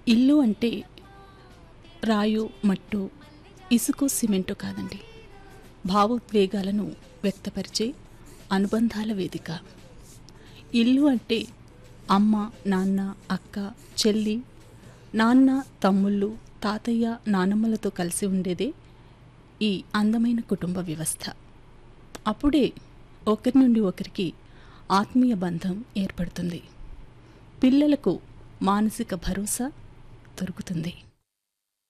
ఇల్లు అంటే రాయు మట్టు ఇసుకు సిమెంటు కాదండి భావోద్వేగాలను వ్యక్తపరిచే అనుబంధాల వేదిక ఇల్లు అంటే అమ్మ నాన్న అక్క చెల్లి నాన్న తమ్ముళ్ళు తాతయ్య నానమ్మలతో కలిసి ఉండేదే ఈ అందమైన కుటుంబ వ్యవస్థ అప్పుడే ఒకరి నుండి ఒకరికి ఆత్మీయ బంధం ఏర్పడుతుంది పిల్లలకు మానసిక భరోసా దొరుకుతుంది